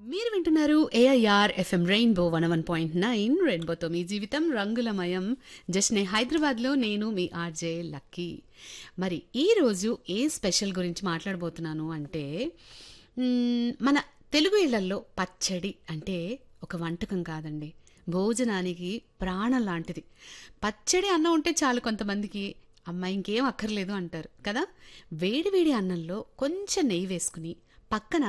మీరు వింటున్నారు AIR FM rainbow one one point nine రెయిన్బోతో మీ జీవితం రంగులమయం జస్నే హైదరాబాద్లో నేను మీ ఆర్జే లక్కీ మరి ఈరోజు ఏ స్పెషల్ గురించి మాట్లాడబోతున్నాను అంటే మ్మ్, మన తెలుగు ఇళ్లల్లో పచ్చడి అంటే ఒక వంటకం కాదండి భోజనానికి ప్రాణం లాంటిది పచ్చడి అన్నం ఉంటే చాలు కొంతమందికి అమ్మాయి ఇంకేం అక్కర్లేదు అంటారు కదా వేడివేడి అన్నంలో కొంచెం నెయ్యి వేసుకుని పక్కన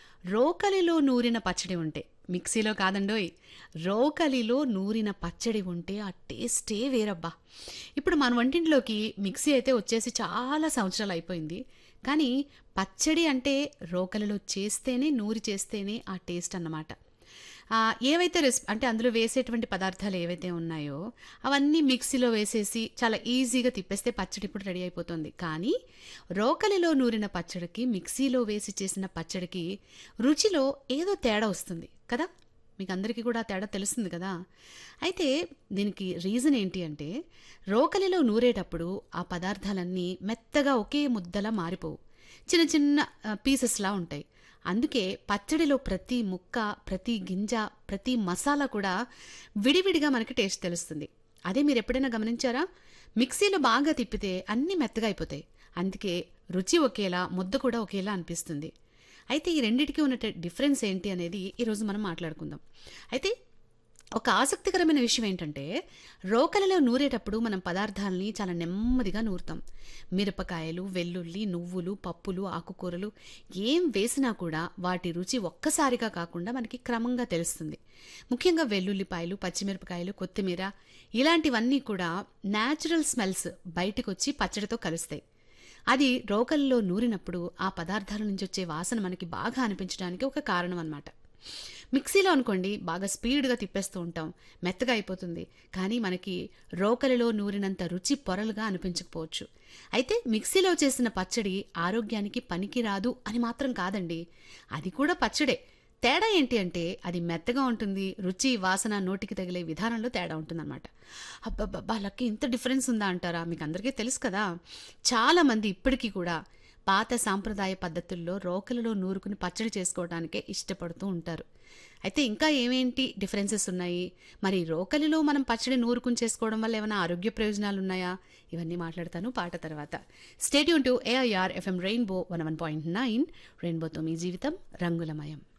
రోకలిలో నూరిన పచ్చడి ఉంటే మిక్సీలో కాదండోయ్ రోకలిలో నూరిన పచ్చడి ఉంటే ఆ టేస్టే వేరబ్బా ఇప్పుడు మన వంటింట్లోకి మిక్సీ అయితే వచ్చేసి చాలా సంవత్సరాలు అయిపోయింది కానీ పచ్చడి అంటే రోకలిలో చేస్తేనే నూరి చేస్తేనే ఆ టేస్ట్ అన్నమాట ఆ, ఏవైతే రెస్ అంటే అందులో వేసేటువంటి పదార్థాలు ఏవైతే ఉన్నాయో అవన్నీ మిక్సీలో వేసేసి చాలా ఈజీగా తిప్పేస్తే పచ్చడి ఇప్పుడు రెడీ అయిపోతుంది కానీ రోకలిలో నూరిన పచ్చడికి మిక్సీలో వేసి చేసిన పచ్చడికి రుచిలో ఏదో తేడా వస్తుంది కదా మీకు అందరికీ కూడా ఆ తేడా తెలుస్తుంది కదా అయితే దీనికి రీజన్ ఏంటి అంటే రోకలిలో నూరేటప్పుడు ఆ పదార్థాలన్నీ మెత్తగా ఒకే ముద్దలా మారిపోవు చిన్న చిన్న పీసెస్లా ఉంటాయి అందుకే పచ్చడిలో ప్రతి ముక్క ప్రతి గింజ ప్రతి మసాలా కూడా విడివిడిగా మనకి టేస్ట్ తెలుస్తుంది అదే మీరు ఎప్పుడైనా గమనించారా మిక్సీలో బాగా తిప్పితే అన్నీ మెత్తగా అయిపోతాయి అందుకే రుచి ఒకేలా ముద్ద కూడా ఒకేలా అనిపిస్తుంది అయితే ఈ రెండిటికి ఉన్న ట- డిఫరెన్స్ ఏంటి అనేది ఈరోజు మనం మాట్లాడుకుందాం అయితే ఒక ఆసక్తికరమైన విషయం ఏంటంటే రోకలిలో నూరేటప్పుడు మనం పదార్థాలని చాలా నెమ్మదిగా నూరుతాం మిరపకాయలు వెల్లుల్లి నువ్వులు పప్పులు ఆకుకూరలు ఏం వేసినా కూడా వాటి రుచి ఒక్కసారిగా కాకుండా మనకి క్రమంగా తెలుస్తుంది ముఖ్యంగా వెల్లుల్లిపాయలు పచ్చిమిరపకాయలు కొత్తిమీర ఇలాంటివన్నీ కూడా న్యాచురల్ స్మెల్స్ బయటకు వచ్చి పచ్చడితో కలుస్తాయి అది రోకల్లో నూరినప్పుడు ఆ పదార్థాల నుంచి వచ్చే వాసన మనకి బాగా అనిపించడానికి ఒక కారణం అన్నమాట మిక్సీలో అనుకోండి బాగా స్పీడ్గా తిప్పేస్తూ ఉంటాం మెత్తగా అయిపోతుంది కానీ మనకి రోకలిలో నూరినంత రుచి పొరలుగా అనిపించకపోవచ్చు అయితే మిక్సీలో చేసిన పచ్చడి ఆరోగ్యానికి పనికిరాదు అని మాత్రం కాదండి అది కూడా పచ్చడే తేడా ఏంటి అంటే అది మెత్తగా ఉంటుంది రుచి వాసన నోటికి తగిలే విధానంలో తేడా ఉంటుందన్నమాట అబ్బబ్బబ్బా లక్కి ఇంత డిఫరెన్స్ ఉందా అంటారా మీకు అందరికీ తెలుసు కదా చాలా మంది ఇప్పటికీ కూడా పాత సాంప్రదాయ పద్ధతుల్లో రోకలలో నూరుకుని పచ్చడి చేసుకోవడానికే ఇష్టపడుతూ ఉంటారు అయితే ఇంకా ఏమేంటి డిఫరెన్సెస్ ఉన్నాయి మరి రోకలిలో మనం పచ్చడి నూరుకుని చేసుకోవడం వల్ల ఏమైనా ఆరోగ్య ప్రయోజనాలు ఉన్నాయా ఇవన్నీ మాట్లాడతాను పాట తర్వాత stay tuned to AIR FM rainbow one one point nine రెయిన్బోతో మీ జీవితం రంగులమయం